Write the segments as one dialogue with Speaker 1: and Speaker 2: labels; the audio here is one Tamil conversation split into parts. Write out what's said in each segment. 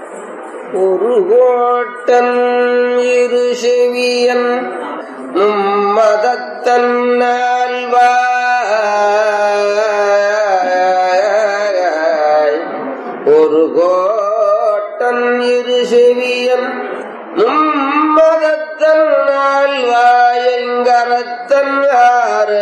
Speaker 1: ஒரு கோட்டன் இரு செவியன் மும்மதத்தன் நால்வாய் ஒரு கோட்டன் இரு செவியன் மும்மதத்தன் நால்வாயங்கரத்தன் ஆறு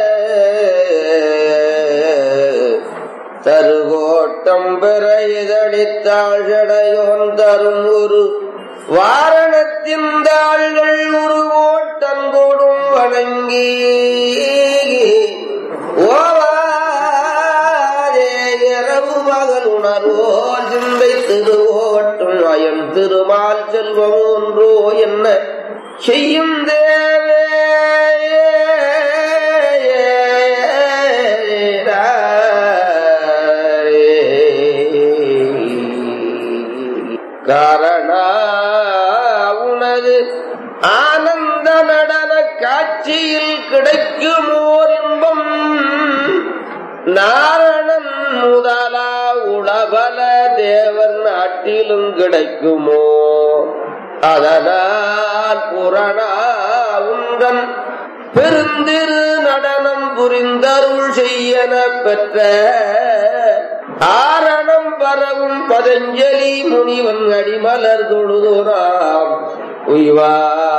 Speaker 1: தருகோட்டம் பெற இதழித்தாழ்கடையோன் தரும் ஒரு வாரணத்தின் தாள்கள் ஒரு ஓட்டம் கொடும் வணங்கி ஓவாதே இரவு பகல் உணர்வோ சிந்தை திருவோட்டும் அயன் திருமால் செல்வம் ஒன்றோ என்ன செய்யும் தேவே காரணா உனது ஆனந்த நடன காட்சியில் கிடைக்கும் ஓர் இன்பம் நாரணன் முதலா உளபல தேவர் நாட்டிலும் கிடைக்குமோ அதனால் புரணா உந்தன் பெருந்திரு நடனம் புரிந்தருள் செய்யன பெற்ற ஆரணம் பரவும் பதஞ்சலி முனிவன் அடிமலர் தொழுதுராம் உய்வா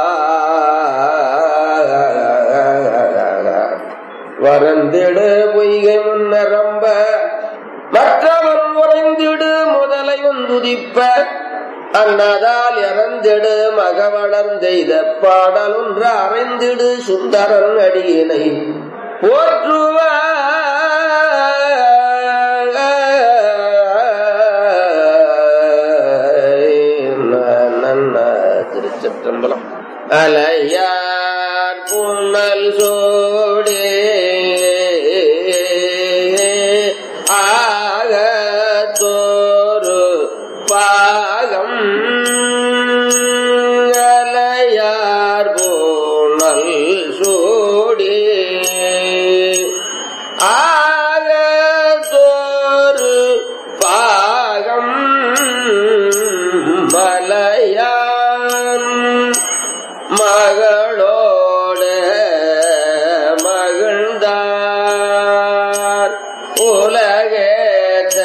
Speaker 1: வரந்திடு பொய்கை முன்னரம்ப மற்றவன் உறைந்திடு முதலை துதிப்ப அன்னதால் இறந்திடு மகவளம் செய்த பாடலொன்று அறைந்திடு சுந்தரன் அடியினை போற்றுவார் திருச்சிற்றம்பலம் அலையார் புனல் சோடே ஆகத்தோரு பாகம் அலையார் புனல் சோடே ஆகத்தோரு பாகம் மலையான் மகளோடு மகிழ்ந்தார் உலகேத்த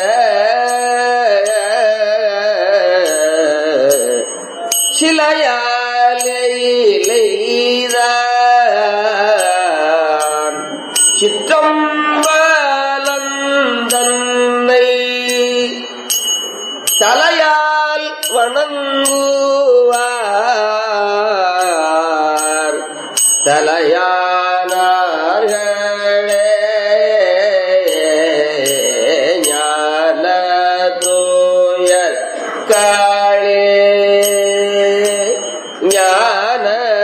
Speaker 1: சிலையாலைதான் சிற்றம்பலந்தன்னை தலையால் வணங்குவார் தலையானார்களே ஞான தூயர் காளே ஞான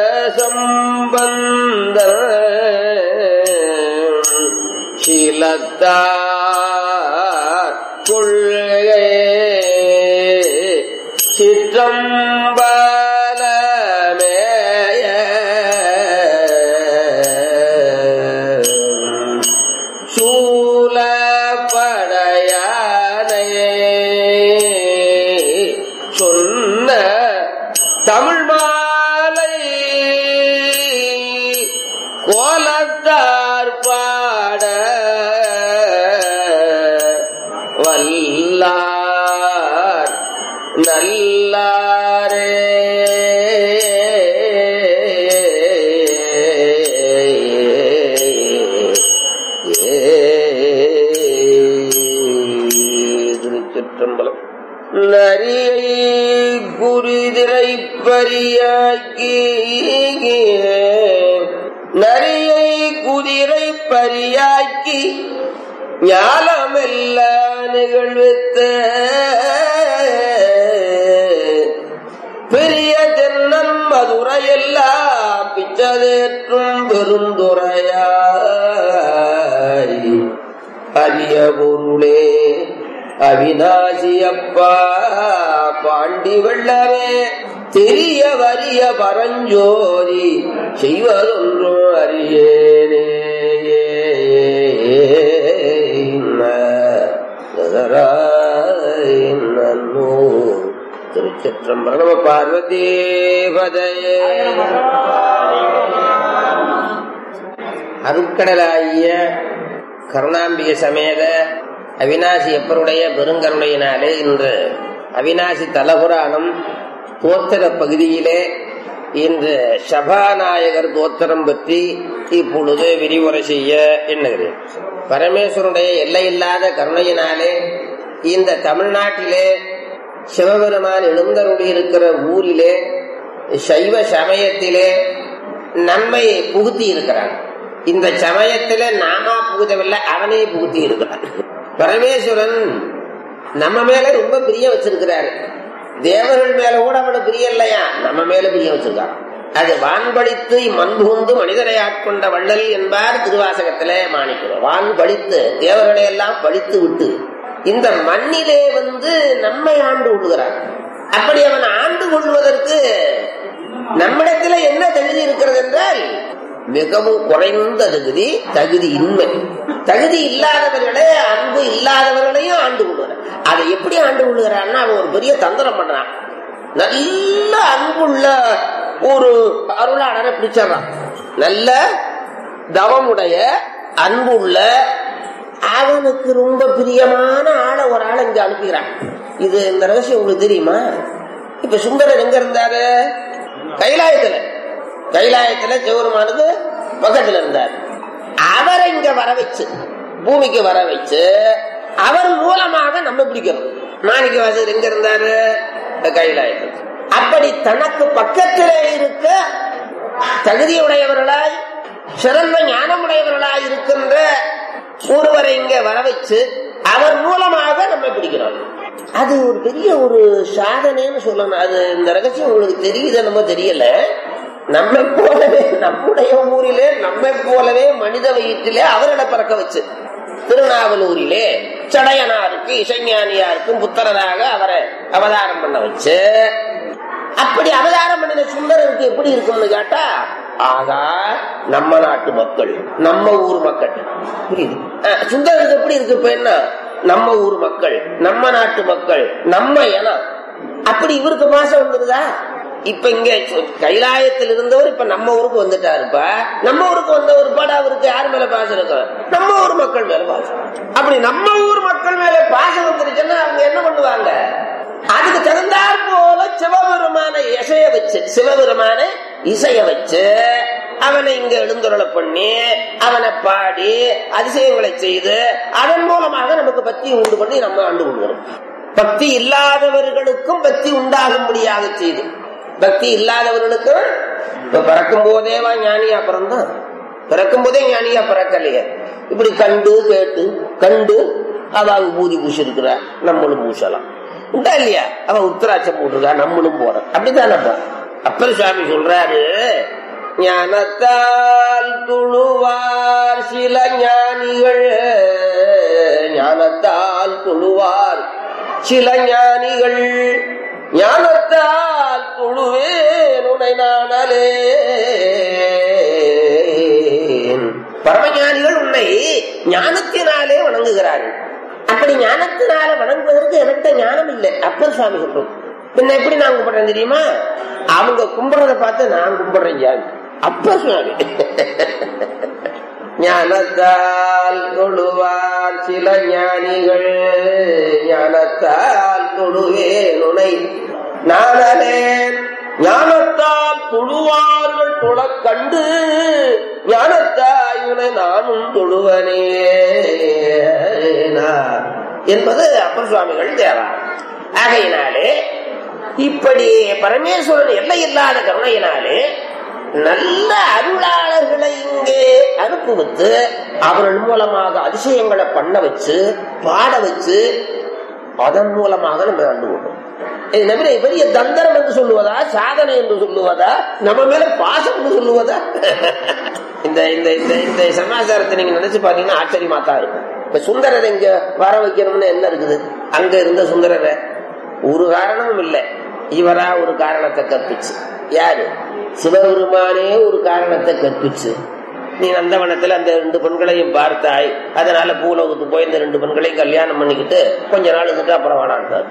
Speaker 1: சம்பந்தர் சிலத்தார் கொள்கை சிற்றம்பலமேய சூலப்படையானையே சொன்ன தமிழ் மாலை கோலத்தார் பாட வல்லார் நல்லாரே திருச்சிற்றம்பலம் நரியை குறிதிரை பரியாக்கி நரியை குதிரை பரியாக்கி ஞானமெல்லாம் நிகழ்வித்த பெரிய தென்னன் மதுரையெல்லாம் பிச்சதேற்றும் பெருந்துரையாய் அரிய பொருளே அவிநாசியப்பா பாண்டி வெள்ளமே தெரிய வரிய பரஞ்சோதி செய்வதொன்றும் அறியேனே நன்னோ திருச்சிற்றம்பலம் நம பார்வதி பதையே அருட்கடலாகிய கருணாம்பிய சமேத அவினாசி எப்பருடைய பெருங்கருணையினாலே இன்று அவினாசி தலபுராணம் தோத்திர பகுதியிலே இன்று சபாநாயகர் தோத்திரம் பற்றி இப்பொழுது விரிவுரை செய்ய எண்ணுகிறேன் பரமேஸ்வருடைய எல்லையில்லாத கருணையினாலே இந்த தமிழ்நாட்டிலே சிவபெருமான் எழுந்தருளி இருக்கிற ஊரிலே சைவ சமயத்திலே நம்மை புகுத்தி இருக்கிறான் இந்த சமயத்தில நாமா புகுதவில்லை அவனே புகுத்தி இருக்கிறான் பரமேஸ்வரன் நம்ம மேல ரொம்ப பிரிய வச்சிருக்கிறாரு தேவர்கள் மேல கூட அவனுக்கு பிரிய இல்லையா நம்ம மேல பிரிய வச்சிருக்கான் அது வான்படித்து மண்புகுந்து மனிதரை ஆட்கொண்ட வள்ளல் என்பார் திருவாசகத்திலே மாணிக்கிறோம் வான் படித்து தேவர்களை எல்லாம் படித்து விட்டு இந்த மண்ணிலே வந்து நம்மை ஆண்டு கொள்கிறான் அப்படி அவன் ஆண்டு கொள்வதற்கு நம்மிடத்துல என்ன தகுதி இருக்கிறது என்றால் மிகவும் குறைந்த தகுதி தகுதி இன்மை தகுதி இல்லாதவர்களே அன்பு இல்லாதவர்களையும் ஆண்டு கொள்கிறான் அதை எப்படி ஆண்டு கொள்கிறான்னா அவன் ஒரு பெரிய தந்திரம் பண்றான் நல்ல அன்புள்ள ஒரு அருளாளரை பிடிச்சிடறான் நல்ல தவமுடைய அன்புள்ள அவனுக்கு ரொம்ப பிரியமான ஆளை ஒரு ஆளை இங்க அனுப்புகிறான் இது இந்த ரகசியம் உங்களுக்கு தெரியுமா இப்ப சுந்தரர் எங்க இருந்தாரு கைலாயத்துல கைலாயத்துல சிவருமானுக்கு பக்கத்துல இருந்தார் அவரை இங்க வர வச்சு பூமிக்கு வர வச்சு அவர் மூலமாக நம்ம பிடிக்கணும் மாணிக்க வாசகர் எங்க இருந்தாரு கைலாயத்தில் அப்படி தனக்கு பக்கத்திலே இருக்க தகுதியுடையவர்களாய் சிறந்த ஞானமுடையவர்களாய் இருக்கின்ற ஒருவரை இங்க வர வச்சு அவர் மூலமாக நம்ம பிடிக்கிறோம் அது ஒரு பெரிய ஒரு சாதனைன்னு சொல்லணும் அது இந்த ரகசியம் உங்களுக்கு தெரியுது நம்ம தெரியல நம்மை போலவே நம்முடைய ஊரிலே நம்மை போலவே மனித வயிற்றிலே அவர்களை பறக்க வச்சு திருநாவலூரிலே சடையனாருக்கு இசைஞானியாருக்கும் புத்தரராக அவரை அவதாரம் பண்ண வச்சு அப்படி அவதாரம் பண்ணின சுந்தரருக்கு எப்படி இருக்கும்னு கேட்டா ஆகா நம்ம நாட்டு மக்கள் நம்ம ஊர் மக்கள் புரியுது சுந்தரருக்கு எப்படி இருக்கு இப்ப என்ன நம்ம ஊர் மக்கள் நம்ம நாட்டு மக்கள் நம்ம இனம் அப்படி இவருக்கு மாசம் வந்துருதா இப்ப இங்க கைலாயத்தில் இருந்தவர் இப்ப நம்ம ஊருக்கு வந்துட்டாருப்ப நம்ம ஊருக்கு வந்த ஒரு பாடு அவருக்கு யார் மேல பாசம் இருக்கும் நம்ம ஊர் மக்கள் மேல பாசம் அப்படி நம்ம ஊர் மக்கள் மேல பாசம் வந்துருச்சுன்னா அவங்க என்ன பண்ணுவாங்க அதுக்கு தகுந்தாற் போல சிவபெருமான இசைய வச்சு சிவபெருமான இசைய வச்சு அவனை இங்க எழுந்துருளை பண்ணி அவனை பாடி அதிசயங்களை செய்து அதன் மூலமாக நமக்கு பக்தி உண்டு பண்ணி நம்ம ஆண்டு கொள்கிறோம் பக்தி இல்லாதவர்களுக்கும் பக்தி உண்டாகும்படியாக செய்து பக்தி இல்லாதவர்களுக்கும் இப்ப பிறக்கும் போதேவா ஞானியா பிறந்தான் பிறக்கும் போதே ஞானியா பிறக்கலையே இப்படி கண்டு கேட்டு கண்டு அவ பூதி பூசிருக்கிற நம்மளும் பூசலாம் உண்டா இல்லையா அவன் உத்தராட்சம் போட்டிருக்கா நம்மளும் போறோம் அப்படித்தானப்பா அப்பர் சுவாமி சொல்றாரு ஞானத்தால் துழுவார் சில ஞானிகள் ஞானத்தால் துழுவார் சில ஞானிகள் ஞானத்தால் துழுவேன் உனை நானலே பரமஞானிகள் உன்னை ஞானத்தினாலே வணங்குகிறார்கள் அப்படி ஞானத்தினால வணங்குவதற்கு என்கிட்ட ஞானம் இல்லை அப்பர் சுவாமி சொல்றோம் பின்ன எப்படி நான் கும்பிடுறேன் தெரியுமா அவங்க கும்பிடுறத பார்த்து நான் கும்பிடுறேன் ஜாமி அப்பர் சுவாமி ஞானத்தால் தொழுவார் சில ஞானிகள் ஞானத்தால் தொழுவே நுனை நானலேன் ஞானத்தால் தொழுவார்கள் தொழ கண்டு ஞானத்தாயுனை நானும் தொழுவனே என்பது அப்பர் சுவாமிகள் தேவா ஆகையினாலே இப்படி பரமேஸ்வரன் எல்லை இல்லாத கருணையினாலே நல்ல அருளாளர்களை இங்கே அனுப்புவித்து அவர்கள் மூலமாக அதிசயங்களை பண்ண வச்சு பாட வச்சு அதன் மூலமாக நம்ம ஆண்டு கொள்றோம் இது நவீன பெரிய தந்திரம் என்று சொல்லுவதா சாதனை என்று சொல்லுவதா நம்ம மேல பாசம் என்று சொல்லுவதா இந்த இந்த இந்த இந்த சமாச்சாரத்தை நீங்க நினைச்சு பாத்தீங்கன்னா ஆச்சரியமா தான் இருக்கும் இப்ப சுந்தரரை இங்க வர வைக்கணும்னு என்ன இருக்குது அங்க இருந்த சுந்தரரை ஒரு காரணமும் இல்லை இவரா ஒரு காரணத்தை கற்பிச்சு யாரு சிவபெருமானே ஒரு காரணத்தை கற்பிச்சு நீ நந்தவனத்துல அந்த ரெண்டு பெண்களையும் பார்த்தாய் அதனால பூலோகத்துக்கு போய் இந்த ரெண்டு பெண்களையும் கல்யாணம் பண்ணிக்கிட்டு கொஞ்ச நாள் இருந்துட்டு அப்புறம் வாடான்ட்டார்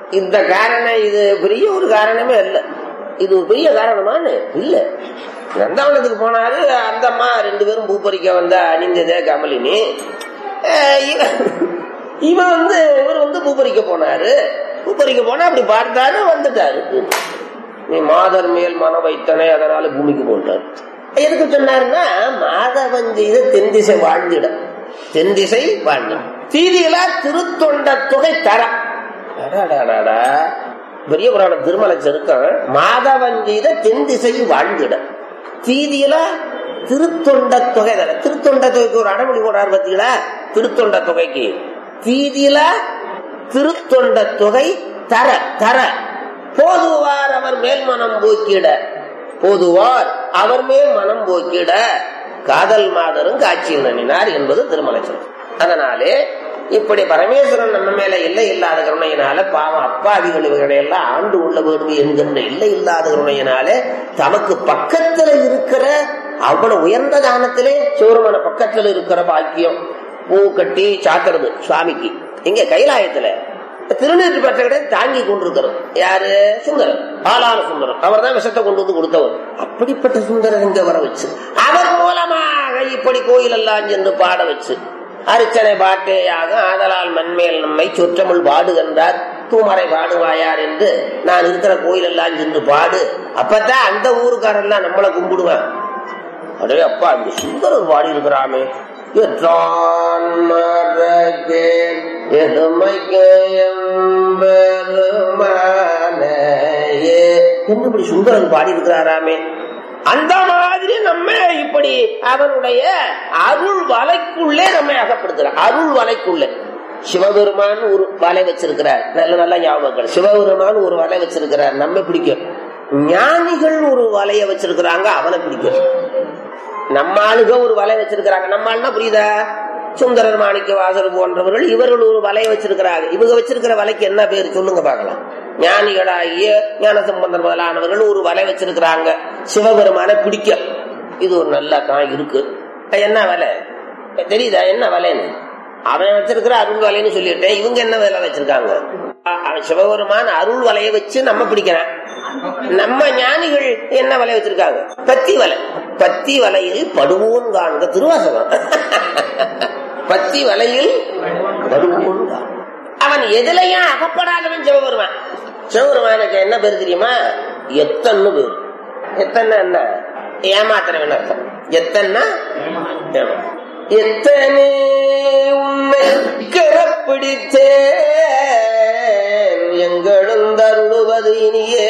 Speaker 1: இந்த காரணம் இது பெரிய ஒரு காரணமே இல்ல இது ஒரு பெரிய காரணமான்னு இல்ல நந்தவனத்துக்கு போனாரு அந்த அம்மா ரெண்டு பேரும் பூ பறிக்க வந்தா அணிந்ததே கமலினி அஹ் இவன் இவன் வந்து இவர் வந்து பூ பறிக்க போனாரு பூ பறிக்க போனா அப்படி பார்த்தாரு வந்துட்டாரு நீ மாதர் மேல் மனம் வைத்தனே அதனால பூமிக்கு போட்டார் எதுக்கு சொன்னாருன்னா மாதவன் செய்த தென் திசை வாழ்ந்திட தென் திசை வாழ்ந்திட தீதியில திருத்தொண்ட தொகை தர அடாடாடாடா. பெரிய புராணம் திருமலை செருக்கம் மாதவன் செய்த தென் திசை வாழ்ந்திட தீதியில திருத்தொண்ட தொகை தர திருத்தொண்ட தொகைக்கு ஒரு அடமொழி போடுறாரு பாத்தீங்களா திருத்தொண்ட தொகைக்கு தீதியில திருத்தொண்ட தொகை தர தர போதுவார் அவர் மேல் மனம் போக்கிட போதுவார் அவர் மேல் மனம் போக்கிட காதல் மாதரும் காட்சியில் நன்னினார் என்பது திருமலை சொல்லும் அதனாலே இப்படி பரமேஸ்வரன் நம்ம மேல இல்லை இல்லாத கருணையினால பாவம் அப்பாவிகள் இவர்களை எல்லாம் ஆண்டு உள்ள வேணும் என்கின்ற இல்லை இல்லாத கருணையினாலே தமக்கு பக்கத்துல இருக்கிற அவ்வளவு உயர்ந்த தானத்திலே சிவருமான பக்கத்துல இருக்கிற பாக்கியம் பூ கட்டி சாத்துறது சுவாமிக்கு இங்க கைலாயத்துல திருநீற்று பெற்றவரை தாங்கி கொண்டிருக்கிறோம் யாரு சுந்தரம் ஆளான சுந்தரம் அவர் தான் விஷத்தை கொண்டு வந்து கொடுத்தவர் அப்படிப்பட்ட சுந்தரர் இங்க வர வச்சு அவர் மூலமாக இப்படி கோயில் எல்லாம் சென்று பாட வச்சு அர்ச்சனை பாட்டேயாக ஆதலால் மண்மேல் நம்மை சொற்றமிழ் பாடுகின்றார் தூமறை பாடுவாயார் என்று நான் இருக்கிற கோயில் எல்லாம் சென்று பாடு அப்பதான் அந்த ஊருக்காரெல்லாம் நம்மளை கும்பிடுவேன் அடே அப்பா இந்த சுந்தரர் பாடி இருக்கிறாமே எற்றான் மறக்கேன் எதுமைக்கெம்பெருமானையே என்று இப்படி சுந்தரன் பாடி இருக்கிறாராமே அந்த மாதிரி நம்ம இப்படி அவனுடைய அருள் வலைக்குள்ளே நம்மை அகப்படுத்துறார் அருள் வலைக்குள்ளே சிவபெருமான் ஒரு வலை வச்சிருக்கிறார் நல்ல நல்ல ஞாபகங்கள் சிவபெருமான் ஒரு வலை வச்சிருக்கிறார் நம்ம பிடிக்கும் ஞானிகள் ஒரு வலைய வச்சிருக்கிறாங்க அவனை பிடிக்கும் நம்ம ஆளுக ஒரு வலை வச்சிருக்கிறாங்க நம்ம ஆளுனா புரியுதா சுந்தரர் மாணிக்க வாசர் போன்றவர்கள் இவர்கள் ஒரு வலையை வச்சிருக்கிறாங்க இவங்க வச்சிருக்கிற வலைக்கு என்ன பேர் சொல்லுங்க பார்க்கலாம் ஞானிகளாகிய ஞான சம்பந்தர் முதலானவர்கள் ஒரு வலை வச்சிருக்கிறாங்க சிவபெருமான பிடிக்க இது ஒரு நல்ல தான் இருக்கு என்ன வலை தெரியுதா என்ன வலைன்னு அவன் வச்சிருக்கிற அருள் வலைன்னு சொல்லிட்டேன் இவங்க என்ன வேலை வச்சிருக்காங்க அவன் சிவபெருமான அருள் வலையை வச்சு நம்ம பிடிக்கிறான் நம்ம ஞானிகள் என்ன வலை வச்சிருக்காங்க பத்தி வலை பத்தி வலையில் படுவோன் காண்க திருவாசகம் பத்தி வலையில் படுவோன் காண்க. அவன் எதுலயும் அகப்படாதவன் சிவபெருமான் சிவபெருமானுக்கு என்ன பேர் தெரியுமா எத்தன்னு பேர் எத்தனை என்ன ஏமாத்துறவன் அர்த்தம் எத்தன்னா ஏமா- எத்தனை உண்மை கரப்பிடித்தேன் எங்களும் தருளுவது இனியே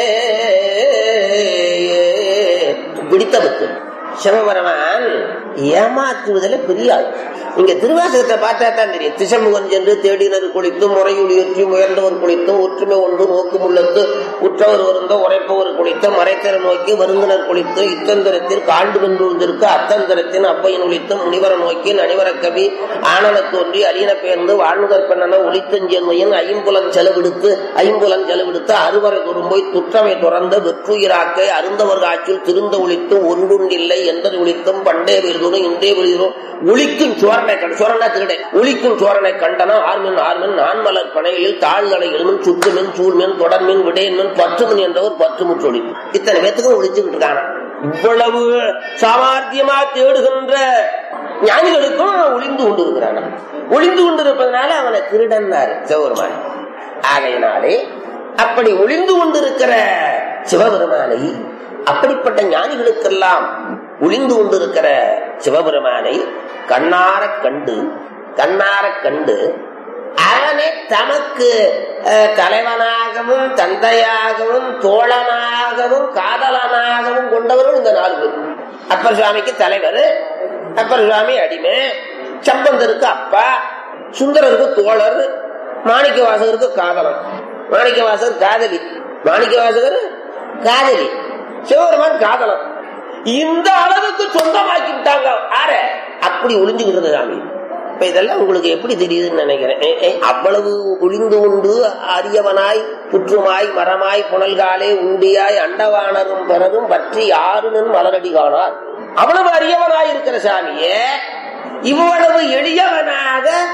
Speaker 1: பிடித்த புத்து சிவபெருமான் ஏமாற்றுவதில் பெரிய ஆள் இங்க திருவாசகத்தை பார்த்தா தான் தெரியும் திசமுகன் சென்று தேடினர் குளித்தும் முறையுடையற்றி முயன்றவர் குளித்தும் ஒற்றுமை ஒன்று நோக்கு முள்ளத்து உற்றவர் வருந்த உரைப்பவர் குளித்தும் மறைத்தர நோக்கி வருந்தினர் குளித்து இத்தந்திரத்தில் காண்டு வென்றுவதற்கு அத்தந்திரத்தின் அப்பையின் ஒளித்தும் முனிவர நோக்கி நனிவர கவி ஆனன தோன்றி அரியன பெயர்ந்து வாழ்நுதற் பெண்ணன ஒளித்தஞ்சென்மையின் ஐம்புலன் செலவிடுத்து ஐம்புலன் செலவிடுத்து அறுவரை துரும்போய் துற்றவை துறந்த வெற்றுயிராக்கை அருந்தவர் காட்சியில் திருந்த ஒளித்தும் ஒன்றுண்டில்லை எந்தர் ஒளித்தும் பண்டே விருதும் இன்றே விருதும் ஒளிக்கும் சோரனை கண் சோரனா திருடை ஒளிக்கும் சோரனை கண்டன ஆர்மின் ஆர்மின் நான்மலர் பனைகளில் தாழ்களை எழுமின் சுற்றுமின் சூழ்மின் தொடர்மின் விடையன்மின் பற்றுமின் என்றவர் பற்று முற்றொழி இத்தனை பேத்துக்கும் ஒளிச்சுக்கிட்டு இருக்காங்க இவ்வளவு சாமர்த்தியமா தேடுகின்ற ஞானிகளுக்கும் ஒளிந்து கொண்டு இருக்கிறாங்க ஒளிந்து கொண்டு இருப்பதனால அவனை திருடன்னாரு சிவபெருமான் ஆகையினாலே அப்படி ஒளிந்து கொண்டிருக்கிற சிவபெருமானை அப்படிப்பட்ட ஞானிகளுக்கெல்லாம் ஒளிந்து கொண்டிருக்கிற சிவபெருமானை கண்ணார கண்டு கண்ணார கண்டு அவனை தமக்கு அஹ், தலைவனாகவும் தந்தையாகவும் தோழனாகவும் காதலனாகவும் கொண்டவர்கள் இந்த நாலு பேர் அப்பர் சுவாமிக்கு தலைவர் அப்பர் சுவாமி அடிமை சம்பந்தருக்கு அப்பா சுந்தரருக்கு தோழர் மாணிக்க வாசகருக்கு காதலன் மாணிக்க வாசகர் காதலி மாணிக்க வாசகர் காதலி சிவபெருமான் காதலன் இந்த அளவுக்கு சொந்தமாக்கி விட்டாங்க ஆற அப்படி ஒளிஞ்சுக்கிட்டு சாமி இப்ப இதெல்லாம் உங்களுக்கு எப்படி தெரியுதுன்னு நினைக்கிறேன் ஏ, ஏ, அவ்வளவு ஒளிந்து உண்டு அரியவனாய் புற்றுமாய் மரமாய் புனல்காலே உண்டியாய் அண்டவானரும் பிறரும் பற்றி யாருன்னு மலரடி காணார் அவ்வளவு அரியவனாய் இருக்கிற சாமியே இவ்வளவு எளியவனாக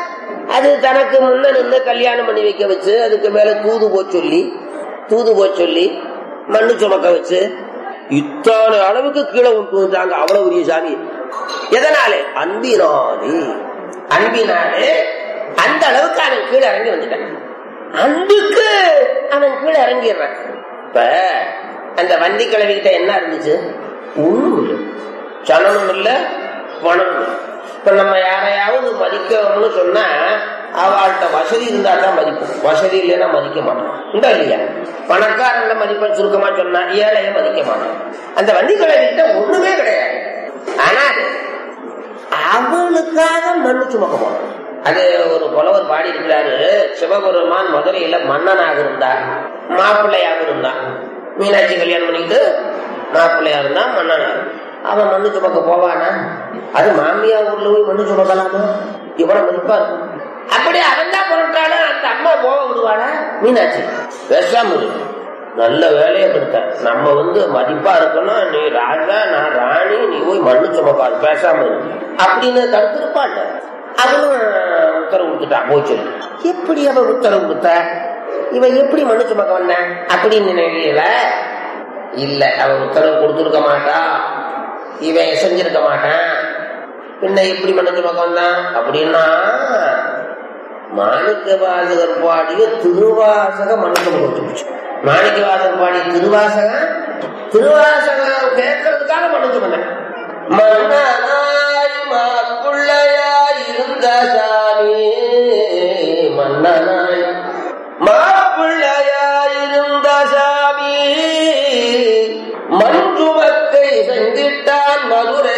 Speaker 1: அது தனக்கு முன்ன நின்று கல்யாணம் பண்ணி வைக்க வச்சு அதுக்கு மேல தூது போ சொல்லி தூது போ சொல்லி மண்ணு சுமக்க வச்சு இத்தனை அளவுக்கு கீழே விட்டு வந்தாங்க அவ்வளவு பெரிய சாமி எதனாலே அன்பினாலே அன்பினாலே அந்த அளவுக்கு அவன் கீழே இறங்கி வந்துட்டான் அன்புக்கு அவன் கீழே இறங்கிடுறான் இப்ப அந்த வண்டி கிழவிகிட்ட என்ன இருந்துச்சு ஒண்ணும் இல்லை சலனம் இல்ல பணம் இல்ல இப்ப நம்ம யாரையாவது மதிக்கணும்னு சொன்னா அவள்கிட்ட வசதி இருந்தா தான் மதிப்போம் வசதி இல்லைன்னா மதிக்க மாட்டோம் உண்டா இல்லையா பணக்காரன் மதிப்பன் சுருக்கமா சொன்னா ஏழைய மதிக்க மாட்டோம் அந்த வண்டி கிட்ட ஒண்ணுமே கிடையாது ஆனா அவளுக்காக மண்ணு சுமக்க போனோம் அது ஒரு புலவர் பாடி இருக்கிறாரு சிவபெருமான் மதுரையில மன்னனாக இருந்தார் மாப்பிள்ளையாக இருந்தான் மீனாட்சி கல்யாணம் பண்ணிக்கிட்டு மாப்பிள்ளையா இருந்தா மன்னனாக அவன் மண்ணு சுமக்க போவானா அது மாமியார் ஊர்ல போய் மண்ணு சுமக்கலாமா இவ்வளவு மதிப்பா இருக்கும் அப்படி அவன் தான் புரட்டாலும் அந்த அம்மா போக விடுவாளா மீனாட்சி பேசாம இரு. நல்ல வேலையை கொடுத்த நம்ம வந்து மதிப்பா இருக்கணும் நீ ராஜா நான் ராணி நீ போய் மண்ணு சுமக்காது பேசாம இரு அப்படின்னு தடுத்திருப்பாள் அவனும் உத்தரவு கொடுத்துட்டான் போச்சு எப்படி அவன் உத்தரவு கொடுத்தா இவன் எப்படி மண்ணு சுமக்க வந்தான் அப்படின்னு நினைக்கல இல்ல அவன் உத்தரவு கொடுத்துருக்க மாட்டா இவன் செஞ்சிருக்க மாட்டான் பின்ன எப்படி மண்ணு சுமக்க வந்தான் அப்படின்னா மாணிக்க வாசகர் பாடிய திருவாசக மனுஷன் கொடுத்துருச்சு மாணிக்க வாசகர் பாடிய திருவாசகம் திருவாசகம் கேட்கறதுக்காக மனுஷன் பண்ணேன் மன்னனாய் மாப்பிள்ளையாய் இருந்த சாமி மன்னனாய் மாப்பிள்ளையாய் இருந்த சாமி மஞ்சுமத்தை செஞ்சிட்டான் மதுரை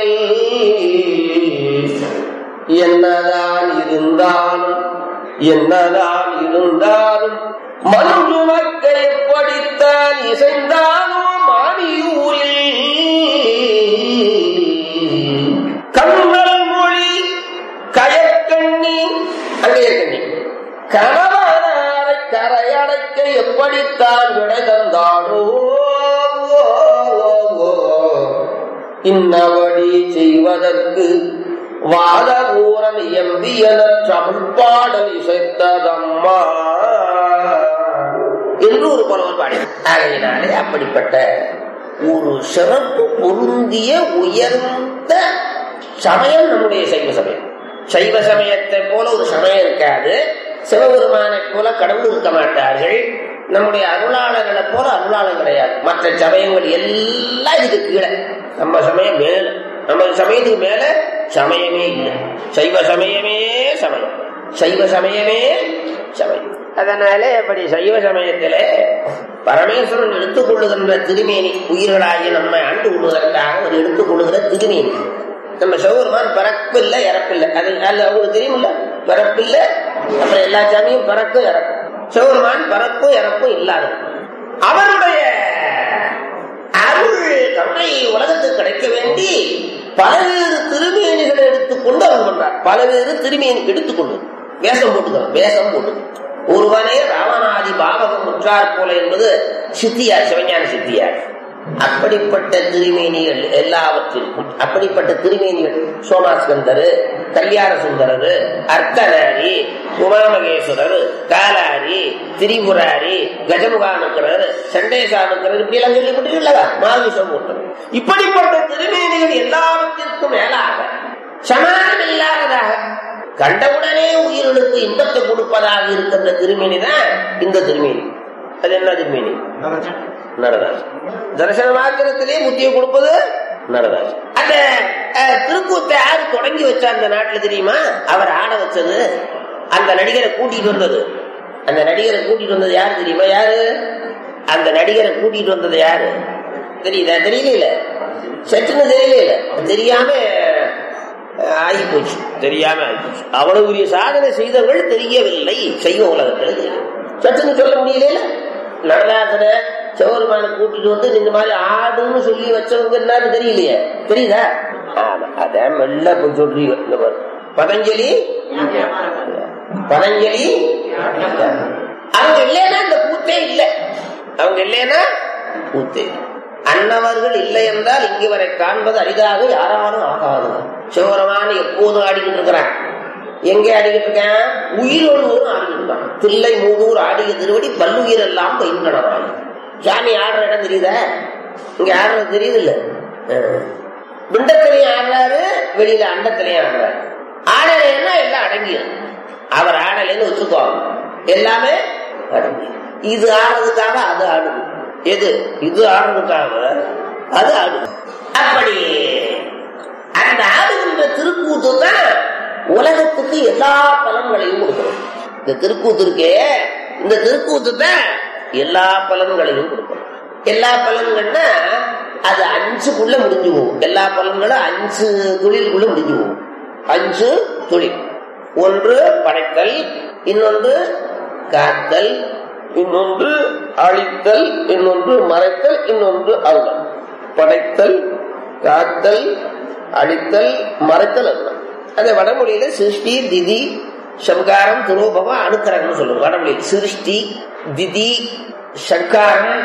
Speaker 1: என்னதான் இருந்தாலும் என்னதான் இருந்தாலும் மஞ்சுமக்கை எப்படித்தான் இசைந்தாலும் மாடியூரில் கண்ணல் மொழி கயக்கண்ணி அங்கே கண்ணி கணவனாரை கரையடைக்க எப்படித்தான் விடை தந்தாடோ இன்னவடி செய்வதற்கு வாதபூரன் எம்பியன தமிழ் பாடல் இசைத்ததம்மா என்று ஒரு புலவர் பாடி ஆகையினாலே அப்படிப்பட்ட ஒரு சிறப்பு பொருந்திய உயர்ந்த சமயம் நம்முடைய சைவ சமயம் சைவ சமயத்தை போல ஒரு சமயம் இருக்காது சிவபெருமானை போல கடவுள் இருக்க மாட்டார்கள் நம்முடைய அருளாளர்களை போல அருளாளர் கிடையாது மற்ற சமயங்கள் எல்லாம் இதுக்கு கீழே நம்ம சமயம் மேல நம்ம சமயத்துக்கு மேல சமயமே இல்லை சைவ சமயமே சமயம் சைவ சமயமே சமயம் அதனால இப்படி சைவ சமயத்திலே பரமேஸ்வரன் எடுத்துக் கொள்ளுகின்ற திருமேனி உயிர்களாகி நம்மை ஆண்டு கொள்வதற்காக அவர் எடுத்துக் கொள்ளுகிற திருமேனி நம்ம சிவபெருமான் பிறப்பில்லை இறப்பில்லை அது அது அவங்களுக்கு தெரியுமில்ல பிறப்பில்லை அப்புறம் எல்லா சாமியும் பிறக்கும் இறக்கும் சிவபெருமான் பிறப்பும் இறப்பும் இல்லாத அவருடைய அருள் கருணை உலகத்துக்கு கிடைக்க வேண்டி பல்வேறு திருமேனிகளை எடுத்துக்கொண்டு அவர் பண்றார் பல்வேறு திருமேனி எடுத்துக்கொண்டு வேஷம் போட்டுக்கிறார் வேஷம் போட்டு ஒருவனே ராவணாதி பாவகம் முற்றார் போல என்பது சித்தியார் சிவஞான சித்தியார் அப்படிப்பட்ட திருமேனிகள் எல்லாவற்றிற்கும் அப்படிப்பட்ட திருமேனிகள் சோமாஸ்கந்தர் கல்யாண சுந்தரர் அர்த்தநாரி உமாமகேஸ்வரர் காலாரி திரிபுராரி கஜமுகானுக்கிறர் சண்டேசானுக்கிறர் இப்படி எல்லாம் சொல்லப்பட்டிருக்கா மாவிசம் போட்டது இப்படிப்பட்ட திருமேனிகள் எல்லாவற்றிற்கும் மேலாக சமானம் இல்லாததாக கண்டவுடனே உயிர்களுக்கு இன்பத்தை கொடுப்பதாக இருக்கின்ற திருமேனி தான் இந்த திருமேனி அது என்ன திருமேனி நடராஜ் தரிசன மாத்திரத்திலே முத்தியை கொடுப்பது நடராஜ் அந்த அஹ், திருக்கூத்தை யாரு தொடங்கி வச்சா அந்த நாட்டுல தெரியுமா அவர் ஆட வச்சது அந்த நடிகரை கூட்டிட்டு வந்தது அந்த நடிகரை கூட்டிட்டு வந்தது யாரு தெரியுமா யாரு அந்த நடிகரை கூட்டிட்டு வந்தது யாரு தெரியுதா தெரியல சட்டுன்னு தெரியல தெரியாம அஹ், ஆகி போச்சு தெரியாம ஆகி போச்சு அவ்வளவு பெரிய சாதனை செய்தவர்கள் தெரியவில்லை செய்வ உலகத்தில் தெரியும் சட்டுன்னு சொல்ல முடியல நடராசன சிவபெருமான கூட்டிட்டு வந்து இந்த மாதிரி ஆடுன்னு சொல்லி வச்சவங்க என்னன்னு தெரியலையே தெரியுதா ஆமா அதான் மெல்ல போய் சொல்றீங்க இந்த பாரு பதஞ்சலி பதஞ்சலி அவங்க இல்லைன்னா இந்த கூத்தே இல்லை அவங்க இல்லைன்னா கூத்தே இல்லை. அன்னவர்கள் இல்லை என்றால் இங்கு வரை காண்பது அரிதாக யாராலும் ஆகாது சிவபெருமான் எப்போதும் ஆடிக்கிட்டு இருக்கிறான் எங்க ஆடிக்கிட்டு இருக்கேன் உயிரோடு ஆடிக்கிட்டு இருக்கான் தில்லை மூதூர் ஆடிய திருவடி பல்லுயிர் எல்லாம் பயின்றனவாய் சாமி ஆடுற இடம் தெரியுதா இங்க ஆடுறது தெரியுது இல்ல பிண்டத்திலையும் ஆடுறாரு வெளியில அண்டத்திலையும் ஆடுறாரு ஆடலைன்னா எல்லாம் அடங்கிடும் அவர் ஆடலைன்னு வச்சுக்கோ எல்லாமே அடங்கி இது ஆடுறதுக்காக அது ஆடுது எது இது ஆடுறதுக்காக அது ஆடுது அப்படி அந்த ஆடுகின்ற திருக்கூத்து தான் உலகத்துக்கு எல்லா பலன்களையும் கொடுக்கணும் இந்த திருக்கூத்து இருக்கே இந்த திருக்கூத்து தான் எல்லா பலன்களையும் கொடுக்கணும் எல்லா பலன்கள்னா அது அஞ்சுக்குள்ள முடிஞ்சு போகும் எல்லா பலன்களும் அஞ்சு தொழிலுக்குள்ள முடிஞ்சு போகும் அஞ்சு தொழில் ஒன்று படைத்தல் இன்னொன்று காத்தல் இன்னொன்று அழித்தல் இன்னொன்று மறைத்தல் இன்னொன்று அருளல் படைத்தல் காத்தல் அழித்தல் மறைத்தல் அருளல் அந்த வடமொழியில சிருஷ்டி திதி சம்காரம் துரோபவம் அணுக்கரம்னு சொல்லுவோம் வடமொழி சிருஷ்டி திதி சங்காரம்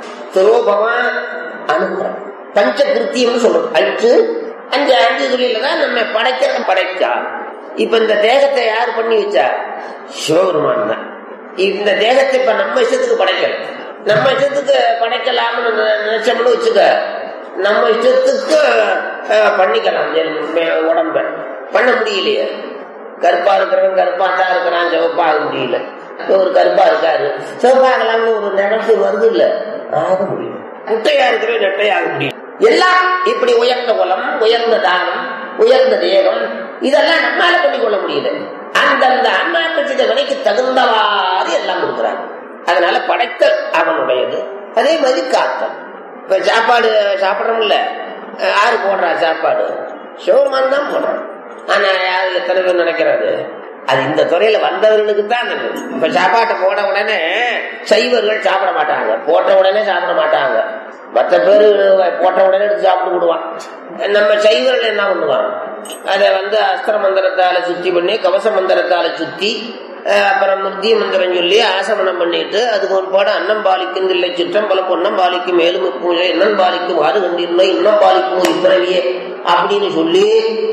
Speaker 1: துரோபவம் அணுக்கரம் பஞ்ச கிருத்தியம் சொல்றோம் அஞ்சு அஞ்சு அஞ்சு தொழில தான் நம்ம படைக்க படைச்சா இப்ப இந்த தேகத்தை யார் பண்ணி வச்சா சிவபெருமான் தான் இந்த தேகத்தை இப்ப நம்ம இஷ்டத்துக்கு படைக்கல நம்ம இஷ்டத்துக்கு படைக்கலாம்னு நினைச்சோம்னு வச்சுக்க நம்ம இஷ்டத்துக்கு பண்ணிக்கலாம் உடம்ப பண்ண முடியலையே கருப்பா இருக்கிறவன் கருப்பா தான் இருக்கிறான் சிவப்பா ஆக முடியல ஒரு கருப்பா இருக்காரு சிவப்பாகலாம்னு ஒரு நினைப்பு வருது இல்ல ஆக முடியும் குட்டையா இருக்கிறவன் நெட்டையாக முடியும் எல்லாம் இப்படி உயர்ந்த குலம் உயர்ந்த தானம் உயர்ந்த தேகம் இதெல்லாம் நம்மால பண்ணிக்கொள்ள முடியல அந்தந்த அண்ணாக்கட்சித வினைக்கு தகுந்தவாறு எல்லாம் கொடுக்குறாங்க அதனால படைத்தல் அவனுடையது அதே மாதிரி காத்தல் இப்ப சாப்பாடு சாப்பிடறோம்ல யாரு போடுறா சாப்பாடு சிவருமான் தான் போடுறான் ஆனா யாரு எத்தனை பேர் நினைக்கிறாரு அது இந்த துறையில வந்தவர்களுக்கு தான் இப்ப சாப்பாட்டை போட உடனே சைவர்கள் சாப்பிட மாட்டாங்க போட்ட உடனே சாப்பிட மாட்டாங்க மற்ற பேரு போட்ட உடனே எடுத்து சாப்பிட்டு விடுவான் நம்ம சைவர்கள் என்ன பண்ணுவான் அதை வந்து அஸ்திர மந்திரத்தால சுத்தி பண்ணி கவச மந்திரத்தால சுத்தி அப்புறம் முத்திய மந்திரம் சொல்லி ஆசமனம் பண்ணிட்டு அதுக்கு ஒரு பாடம் அன்னம் பாலிக்கும் இல்லை சிற்றம்பலம் பொன்னம் பாலிக்கும் மேலும் பூஜை இன்னம் பாலிக்கும் ஆறு கண்டிருந்தோம் இன்னும் பாலிக்கும் இப்பிறவியே அப்படின்னு சொல்லி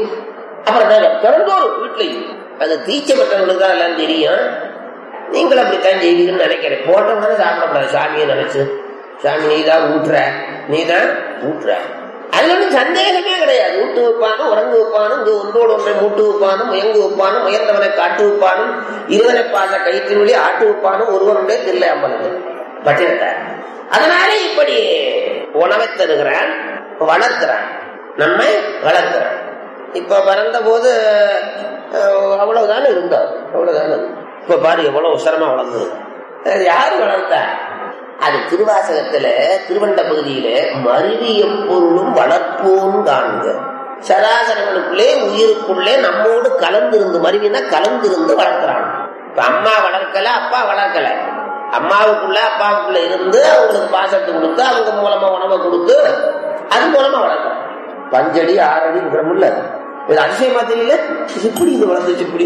Speaker 1: அப்புறம் திறந்தோறும் வீட்லையும் அது தீச்சை பெற்றவங்களுக்கு தான் எல்லாம் தெரியும் நீங்களும் அப்படித்தான் செய்வீங்கன்னு நினைக்கிறேன் போட்ட உடனே சாப்பிடக்கூடாது சாமியை நினைச்சு சாமி நீ தான் ஊட்டுற நீ தான் ஊட்டுற அதுல ஒன்றும் சந்தேகமே கிடையாது ஊட்டு வைப்பானும் உறங்கு வைப்பானும் இங்கு ஒன்றோடு ஒன்றை மூட்டு வைப்பானும் முயங்கு வைப்பானும் முயர்ந்தவனை காட்டு வைப்பானும் இருவனை பாச கயிற்றின் வழி ஆட்டு வைப்பானும் ஒருவருடைய தில்லை அம்மனுக்கு பட்டினத்தை அதனாலே இப்படி உணவை தருகிறான் வளர்க்கிறான் நம்மை வளர்க்கிறான் இப்ப பிறந்த போது அவ்வளவுதானே இருந்தார் அவ்வளவுதானே இப்ப பாரு எவ்வளவு உசரமா வளர்ந்தது யாரு வளர்த்தா அது திருவாசகத்துல திருவண்ட பகுதியில மருவிய பொருளும் வளர்ப்போம் காண்க சராசரங்களுக்குள்ளே உயிருக்குள்ளே நம்மோடு கலந்திருந்து மருவினா கலந்திருந்து வளர்க்கிறான் இப்ப அம்மா வளர்க்கல அப்பா வளர்க்கல அம்மாவுக்குள்ள அப்பாவுக்குள்ள இருந்து அவங்களுக்கு பாசத்தை கொடுத்து அவங்க மூலமா உணவை கொடுத்து அது மூலமா வளர்க்கலாம் பஞ்சடி ஆறடி இருக்கிறோம்ல இது அதிசயமா தெரியல இப்படி இது வளர்ந்துச்சு இப்படி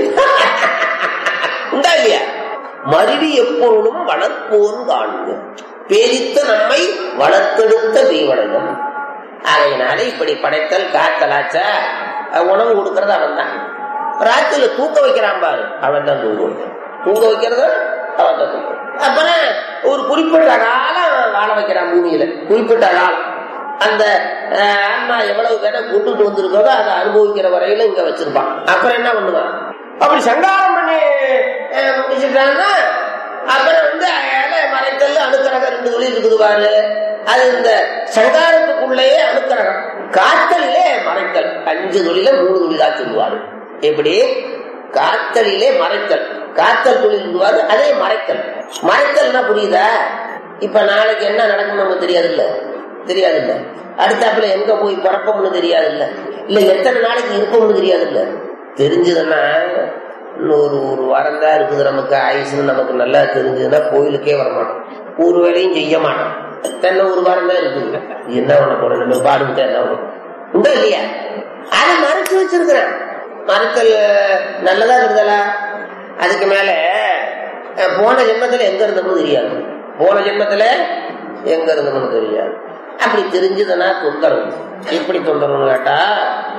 Speaker 1: உண்டா இல்லையா மருவி எப்பொருளும் வளர்ப்போன் காண்க பேரித்த நம்மை வளர்த்தெடுத்த தெய்வனம் அதனால இப்படி படைத்தல் காத்தலாச்சா உணவு கொடுக்கறது அவன் தான் ராத்திரில தூக்க வைக்கிறான் பாரு அவன் தான் தூங்க வைக்கிறான் தூங்க வைக்கிறது அவன் தான் தூங்க அப்புறம் ஒரு குறிப்பிட்ட காலம் வாழ வைக்கிறான் பூமியில குறிப்பிட்ட காலம் அந்த ஆன்மா எவ்வளவு பேரை கூட்டுட்டு வந்திருக்கோ அதை அனுபவிக்கிற வரையில இங்க வச்சிருப்பான் அப்புறம் என்ன பண்ணுவான் அப்படி சங்காரம் பண்ணி முடிச்சுட்டாங்கன்னா அப்புறம் வந்து மறைத்தல் அணுக்கரகம் ரெண்டு தொழில் இருக்குது பாரு அது இந்த சங்காரத்துக்குள்ளேயே அணுக்கரகம் காத்தலிலே மறைத்தல் அஞ்சு தொழில மூணு தொழிலா சொல்லுவாரு எப்படி காத்தலிலே மறைத்தல் காத்தல் தொழில் சொல்லுவாரு அதே மறைத்தல் மறைத்தல்னா புரியுதா இப்ப நாளைக்கு என்ன நடக்கும் நமக்கு தெரியாது இல்ல தெரியாது இல்ல அடுத்தாப்புல எங்க போய் பிறப்போம்னு தெரியாது இல்ல இல்ல எத்தனை நாளைக்கு இருப்போம்னு தெரியாது இல்ல தெரிஞ்சதுன்னா இன்னொரு ஒரு வாரம் தான் இருக்குது நமக்கு ஆயுசுன்னு நமக்கு நல்லா தெரிஞ்சதுன்னா கோயிலுக்கே வரமாட்டோம் ஒரு வேலையும் செய்ய மாட்டோம் தென்னை ஒரு வாரம் தான் இருக்குது என்ன பண்ண போறோம் நம்ம பாடுகிட்ட என்ன பண்ணணும் உண்டா இல்லையா அதை மறைச்சு வச்சிருக்கிறேன் மறுத்தல் நல்லதா இருக்குதலா அதுக்கு மேல போன ஜென்மத்துல எங்க இருந்தோம்னு தெரியாது போன ஜென்மத்துல எங்க இருந்தோம்னு தெரியாது அப்படி தெரிஞ்சதுன்னா தொந்தரவு எப்படி தொந்தரவுன்னு கேட்டா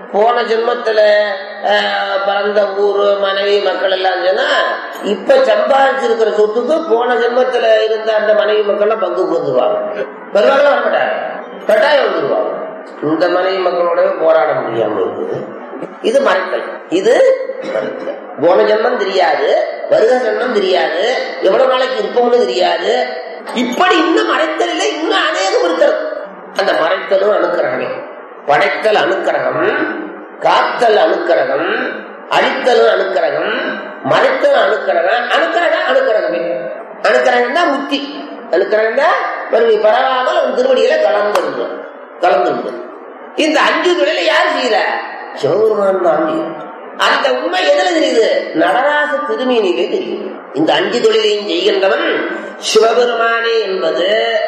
Speaker 1: போன ஜென்மத்துல ஆஹ், பிறந்த ஊரு மனைவி மக்கள் எல்லாம் சொன்னா இப்ப சம்பாதிச்சிருக்கிற சொத்துக்கு போன ஜென்மத்துல இருந்த அந்த மனைவி மக்கள் எல்லாம் பங்கு வந்துருவாங்க வருவாங்களா வரமாட்டாங்க கட்டாயம் வந்துருவாங்க இந்த மனைவி மக்களோட போராட முடியாம இருக்குது இது மறைத்தல் இது மறைத்தல் போன ஜென்மம் தெரியாது வருக ஜென்மம் தெரியாது எவ்வளவு நாளைக்கு இருப்போம்னு தெரியாது இப்படி இன்னும் மறைத்தலில் இன்னும் அநேகம் இருக்கிறது அந்த மறைத்தலும் அணுக்கரகமே படைத்தல் அணுக்கரகம் காத்தல் அணுக்கரகம் அழித்தலும் அணுக்கரகம் மறைத்தல் அணுக்கரகம் அணுக்கரகம் அணுக்கரகமே அணுக்கரகம் தான் முத்தி அணுக்கரகம் தான் மறுபடி பரவாமல் அவன் திருவடியில கலந்து கலந்து இந்த அஞ்சு தொழிலை யார் செய்யற சிவபெருமான் தான் செய்யறான். அந்த உண்மை எதுல தெரியுது நடராச திருமேனிலே தெரியும் இந்த அஞ்சு தொழிலையும் செய்கின்றவன் சிவபெருமானே என்பது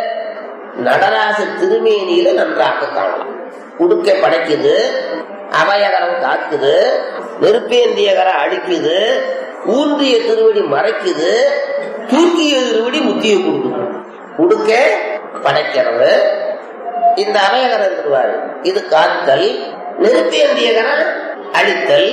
Speaker 1: நடராச திருமேனியில நன்றாக காணலாம் உடுக்கை படைக்குது அபயகரம் காக்குது நெருப்பேந்தியகரம் அழிக்குது ஊன்றிய திருவடி மறைக்குது தூக்கிய திருவடி முத்தியை கொடுக்குது உடுக்கை படைக்கிறது இந்த அபயகரம் இருக்குவாரு இது காத்தல் நெருப்பேந்தியகரம் அழித்தல்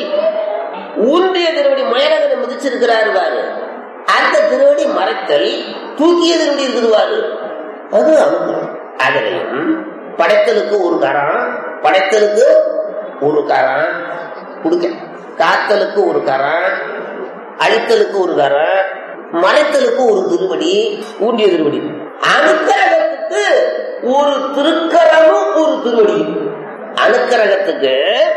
Speaker 1: ஊன்றிய திருவடி முயலகனை மிதிச்சிருக்கிறாரு பாரு அந்த திருவடி மறைத்தல் தூக்கிய திருவடி இருக்குதுவாரு அது அனுகிரகம் அதுலயும் படைத்தலுக்கு ஒரு கரம் படைத்தலுக்கு ஒரு கரம் கொடுக்க காத்தலுக்கு ஒரு கரம் அழித்தலுக்கு ஒரு கரம் மறைத்தலுக்கு ஒரு திருவடி ஊண்டிய திருவடி அனுக்கிரகத்துக்கு ஒரு திருக்கரமும் ஒரு திருவடி அனுக்கிரகத்துக்கு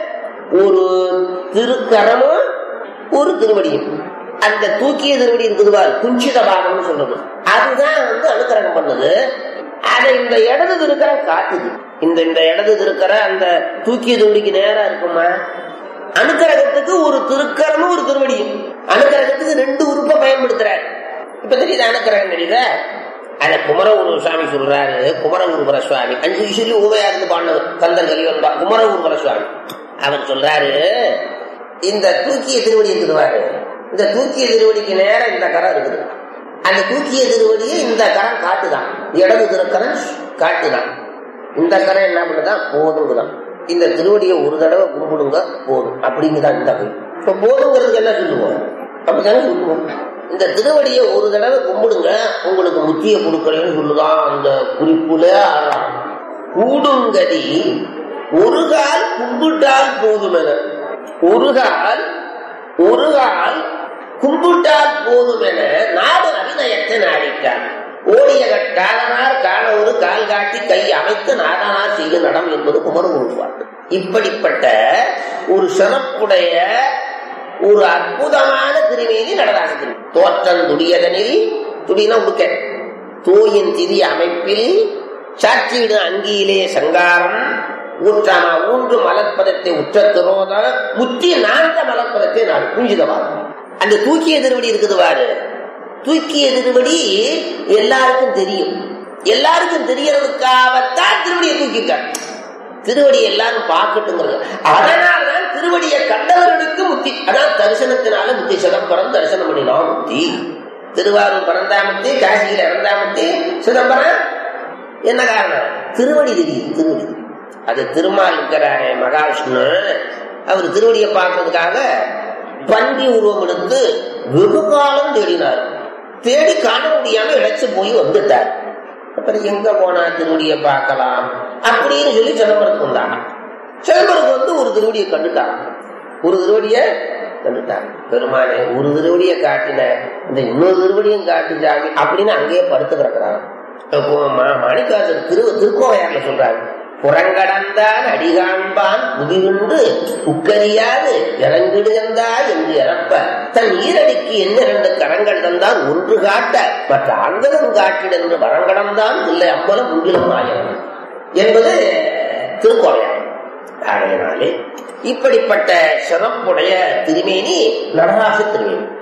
Speaker 1: ஒரு திருக்கரமும் ஒரு திருவடியும் அந்த தூக்கிய திருவடி இருக்குது பாரு குஞ்சித பாகம்னு சொல்றது அதுதான் வந்து அனுக்கிரகம் பண்ணுது அதை இந்த இடது திருக்கரம் காட்டுது இந்த இந்த இடது திருக்கர அந்த தூக்கிய திருவடிக்கு நேரா இருக்குமா அனுக்கிரகத்துக்கு ஒரு திருக்கரமும் ஒரு திருவடியும் அனுக்கிரகத்துக்கு ரெண்டு உறுப்பை பயன்படுத்துறாரு இப்ப தெரியுது அனுக்கிரகம் தெரியுதா அத குமரகுரு சுவாமி சொல்றாரு குமரகுருபர சுவாமி அஞ்சு சொல்லி ஊவையா இருந்து பாண்டவர் கந்தன் கலிவன் குமரகுருபர சுவாமி அவர் சொல்றாரு இந்த தூக்கிய திருவடி இருக்குதுவாரு இந்த தூக்கிய திருவடிக்கு நேரம் இந்த கரம் இருக்குது அந்த தூக்கிய திருவடியை இந்த கரம் காட்டுதான் இடது திருக்கரம் காட்டுதான் இந்த கரம் என்ன பண்ணுதான் போதுங்குதான் இந்த திருவடியை ஒரு தடவை கும்பிடுங்க போதும் அப்படிங்குதான் இந்த கை இப்ப போதுங்கிறதுக்கு என்ன சொல்லுவோம் அப்படித்தானே சொல்லுவோம் இந்த திருவடியை ஒரு தடவை கும்பிடுங்க உங்களுக்கு முத்திய கொடுக்கலன்னு சொல்லுதான் அந்த குறிப்புல ஆறாம் கூடுங்கதி ஒரு கால் கும்பிட்டால் போதும் என ஒரு கால் ஒரு கால் கும்பிட்டால் போதும் என நாடு அபிநயத்தை நாடிட்டார் ஓடிய காலனார் காண ஒரு கால் காட்டி கை அமைத்து நாடனார் செய்ய நடம் என்பது குமரகுரு பாட்டு இப்படிப்பட்ட ஒரு சிறப்புடைய ஒரு அற்புதமான திருமேனி நடராச திரு தோற்றம் துடியதனில் துடினா உடுக்க தூயின் திதி அமைப்பில் சாற்றிடு அங்கியிலே சங்காரம் ஊற்றாமா ஊன்று மலர்ப்பதத்தை உற்ற திரோத முத்தி நான்க மலர்ப்பதத்தை நான் குஞ்சிதவாதம் அந்த தூக்கிய திருவடி இருக்குது பாரு தூக்கிய திருவடி எல்லாருக்கும் தெரியும் எல்லாருக்கும் தெரியறதுக்காகத்தான் திருவடியை தூக்கிட்டார் திருவடி எல்லாரும் பார்க்கட்டுங்கிறது அதனால்தான் திருவடியை கண்டவர்களுக்கு முத்தி அதான் தரிசனத்தினால முத்தி சிதம்பரம் தரிசனம் பண்ணினா முத்தி திருவாரூர் பரந்தாமத்தி காசியில இறந்தாமத்தி சிதம்பரம் என்ன காரணம் திருவடி தெரியுது திருவடி அது திருமால் இருக்கிறாரே மகாவிஷ்ணு அவர் திருவடியை பார்க்கறதுக்காக பன்றி உருவம் எடுத்து வெகு காலம் தேடினார் தேடி காண முடியாம இழைச்சு போய் வந்துட்டார் அப்புறம் எங்க போனா திருவடியை பார்க்கலாம் அப்படின்னு சொல்லி சிதம்பரத்துக்கு வந்தாங்க சிதம்பரத்துக்கு வந்து ஒரு திருவடியை கண்டுட்டாங்க ஒரு திருவடியை கண்டுட்டாங்க பெருமானே ஒரு திருவடியை காட்டின இந்த இன்னொரு திருவடியும் காட்டு சாமி அப்படின்னு அங்கேயே படுத்து கிடக்குறாங்க இப்போ மா- மாணிக்காசர் திரு திருக்கோவையார்ல சொல்றாரு புறங்கடந்தான் அடிகாண்பான் புதிவுண்டு உக்கரியாது இறங்கிடுகந்தா என்று இறப்ப தன் ஈரடிக்கு என்ன இரண்டு கரங்கள் தந்தான் ஒன்று காட்ட மற்ற அந்தகம் காட்டிட என்று வரங்கடம்தான் இல்லை அம்பலம் உண்டிலும் ஆயம் என்பது திருக்கோவையார் ஆகையினாலே இப்படிப்பட்ட சிறப்புடைய திருமேனி நடராச திருமேனி